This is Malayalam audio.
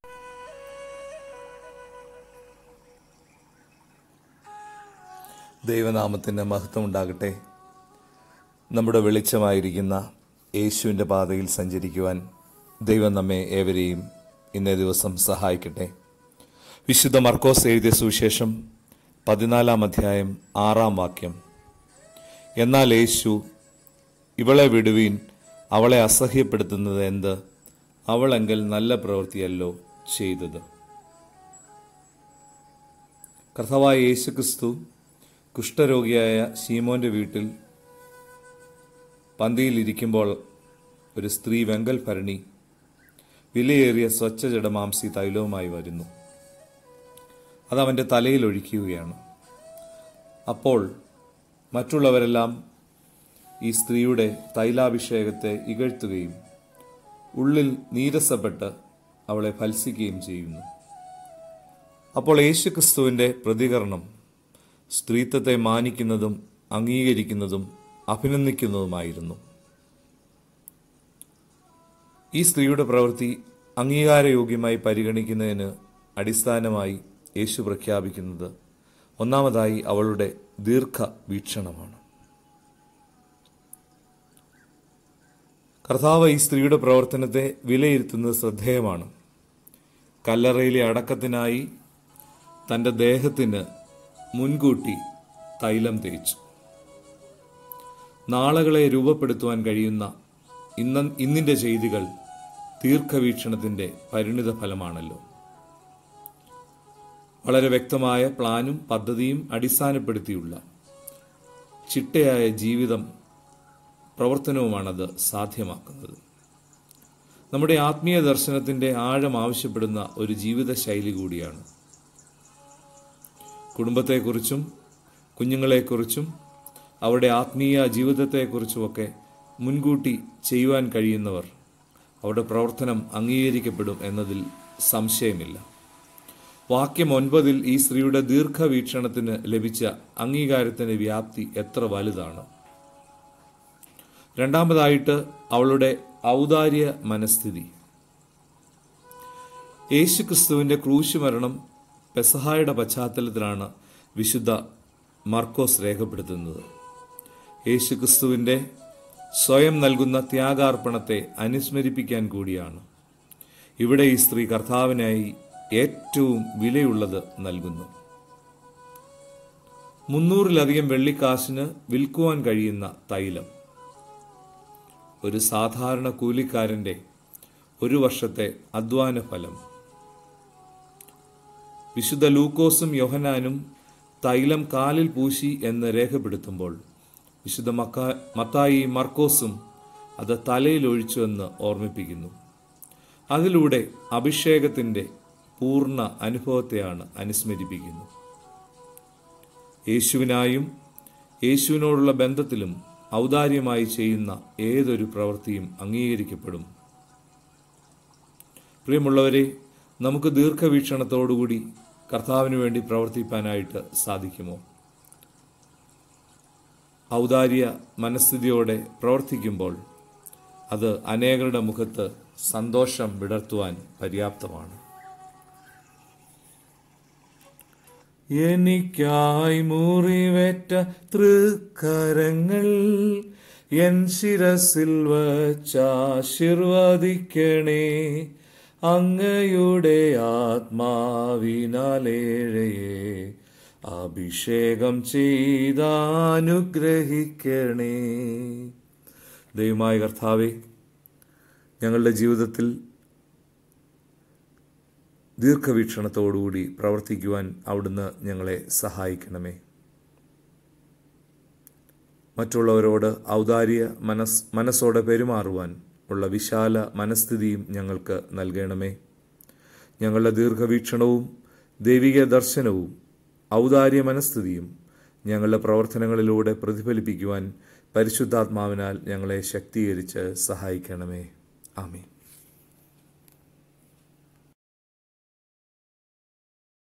ദൈവനാമത്തിന് മഹത്വം ഉണ്ടാകട്ടെ നമ്മുടെ വെളിച്ചമായിരിക്കുന്ന യേശുവിൻ്റെ പാതയിൽ സഞ്ചരിക്കുവാൻ ദൈവം നമ്മെ ഏവരെയും ഇന്നേ ദിവസം സഹായിക്കട്ടെ വിശുദ്ധ മർക്കോസ് എഴുതിയ സുവിശേഷം പതിനാലാം അധ്യായം ആറാം വാക്യം എന്നാൽ യേശു ഇവളെ വിടുവീൻ അവളെ അസഹ്യപ്പെടുത്തുന്നത് എന്ത് അവളെങ്കിൽ നല്ല പ്രവൃത്തിയല്ലോ ചെയ്തത് കർത്താവായ യേശുക്രിസ്തു കുഷ്ഠരോഗിയായ ശീമോന്റെ വീട്ടിൽ പന്തിയിലിരിക്കുമ്പോൾ ഒരു സ്ത്രീ വെങ്കൽ ഭരണി വിലയേറിയ സ്വച്ഛ ജഡമാംസി തൈലവുമായി വരുന്നു അത് അവൻ്റെ തലയിൽ ഒഴിക്കുകയാണ് അപ്പോൾ മറ്റുള്ളവരെല്ലാം ഈ സ്ത്രീയുടെ തൈലാഭിഷേകത്തെ ഇകഴ്ത്തുകയും ഉള്ളിൽ നീരസപ്പെട്ട് അവളെ ഫത്സിക്കുകയും ചെയ്യുന്നു അപ്പോൾ യേശുക്രിസ്തുവിൻ്റെ പ്രതികരണം സ്ത്രീത്വത്തെ മാനിക്കുന്നതും അംഗീകരിക്കുന്നതും അഭിനന്ദിക്കുന്നതുമായിരുന്നു ഈ സ്ത്രീയുടെ പ്രവൃത്തി അംഗീകാരയോഗ്യമായി പരിഗണിക്കുന്നതിന് അടിസ്ഥാനമായി യേശു പ്രഖ്യാപിക്കുന്നത് ഒന്നാമതായി അവളുടെ ദീർഘ വീക്ഷണമാണ് കർത്താവ് ഈ സ്ത്രീയുടെ പ്രവർത്തനത്തെ വിലയിരുത്തുന്നത് ശ്രദ്ധേയമാണ് കല്ലറയിലെ അടക്കത്തിനായി തൻ്റെ ദേഹത്തിന് മുൻകൂട്ടി തൈലം തേച്ചു നാളകളെ രൂപപ്പെടുത്തുവാൻ കഴിയുന്ന ഇന്ന ഇന്നിൻ്റെ ചെയ്തികൾ ദീർഘവീക്ഷണത്തിൻ്റെ പരിണിത ഫലമാണല്ലോ വളരെ വ്യക്തമായ പ്ലാനും പദ്ധതിയും അടിസ്ഥാനപ്പെടുത്തിയുള്ള ചിട്ടയായ ജീവിതം പ്രവർത്തനവുമാണത് സാധ്യമാക്കുന്നത് നമ്മുടെ ആത്മീയ ദർശനത്തിൻ്റെ ആഴം ആവശ്യപ്പെടുന്ന ഒരു ജീവിത ശൈലി കൂടിയാണ് കുടുംബത്തെക്കുറിച്ചും കുഞ്ഞുങ്ങളെക്കുറിച്ചും അവരുടെ ആത്മീയ ജീവിതത്തെക്കുറിച്ചുമൊക്കെ മുൻകൂട്ടി ചെയ്യുവാൻ കഴിയുന്നവർ അവരുടെ പ്രവർത്തനം അംഗീകരിക്കപ്പെടും എന്നതിൽ സംശയമില്ല വാക്യം ഒൻപതിൽ ഈ സ്ത്രീയുടെ ദീർഘവീക്ഷണത്തിന് ലഭിച്ച അംഗീകാരത്തിന്റെ വ്യാപ്തി എത്ര വലുതാണ് രണ്ടാമതായിട്ട് അവളുടെ ഔദാര്യ മനസ്ഥിതി യേശുക്രിസ്തുവിന്റെ ക്രൂശ് മരണം പെസഹായുടെ പശ്ചാത്തലത്തിലാണ് വിശുദ്ധ മർക്കോസ് രേഖപ്പെടുത്തുന്നത് യേശുക്രിസ്തുവിന്റെ സ്വയം നൽകുന്ന ത്യാഗാർപ്പണത്തെ അനുസ്മരിപ്പിക്കാൻ കൂടിയാണ് ഇവിടെ ഈ സ്ത്രീ കർത്താവിനായി ഏറ്റവും വിലയുള്ളത് നൽകുന്നു മുന്നൂറിലധികം വെള്ളിക്കാശിന് വിൽക്കുവാൻ കഴിയുന്ന തൈലം ഒരു സാധാരണ കൂലിക്കാരന്റെ ഒരു വർഷത്തെ അധ്വാന ഫലം വിശുദ്ധ ലൂക്കോസും യോഹനാനും തൈലം കാലിൽ പൂശി എന്ന് രേഖപ്പെടുത്തുമ്പോൾ വിശുദ്ധ മക്ക മത്തായി മർക്കോസും അത് തലയിൽ ഒഴിച്ചു എന്ന് ഓർമ്മിപ്പിക്കുന്നു അതിലൂടെ അഭിഷേകത്തിന്റെ പൂർണ്ണ അനുഭവത്തെയാണ് അനുസ്മരിപ്പിക്കുന്നു യേശുവിനായും യേശുവിനോടുള്ള ബന്ധത്തിലും ഔദാര്യമായി ചെയ്യുന്ന ഏതൊരു പ്രവൃത്തിയും അംഗീകരിക്കപ്പെടും പ്രിയമുള്ളവരെ നമുക്ക് ദീർഘവീക്ഷണത്തോടുകൂടി കർത്താവിന് വേണ്ടി പ്രവർത്തിപ്പാനായിട്ട് സാധിക്കുമോ ഔദാര്യ മനസ്ഥിതിയോടെ പ്രവർത്തിക്കുമ്പോൾ അത് അനേകരുടെ മുഖത്ത് സന്തോഷം വിടർത്തുവാൻ പര്യാപ്തമാണ് എനിക്കായി മുറിവേറ്റ തൃക്കരങ്ങൾ എൻ ശിരസിൽ വച്ചാശീർവദിക്കണേ അങ്ങയുടെ ആത്മാവിനാലേഴയെ അഭിഷേകം ചെയ്താനുഗ്രഹിക്കണേ ദൈവമായ കർത്താവെ ഞങ്ങളുടെ ജീവിതത്തിൽ ദീർഘവീക്ഷണത്തോടുകൂടി പ്രവർത്തിക്കുവാൻ അവിടുന്ന് ഞങ്ങളെ സഹായിക്കണമേ മറ്റുള്ളവരോട് ഔദാര്യ മനസ് മനസ്സോടെ പെരുമാറുവാൻ ഉള്ള വിശാല മനസ്ഥിതിയും ഞങ്ങൾക്ക് നൽകണമേ ഞങ്ങളുടെ ദീർഘവീക്ഷണവും ദൈവിക ദർശനവും ഔദാര്യ മനസ്ഥിതിയും ഞങ്ങളുടെ പ്രവർത്തനങ്ങളിലൂടെ പ്രതിഫലിപ്പിക്കുവാൻ പരിശുദ്ധാത്മാവിനാൽ ഞങ്ങളെ ശക്തീകരിച്ച് സഹായിക്കണമേ ആമീൻ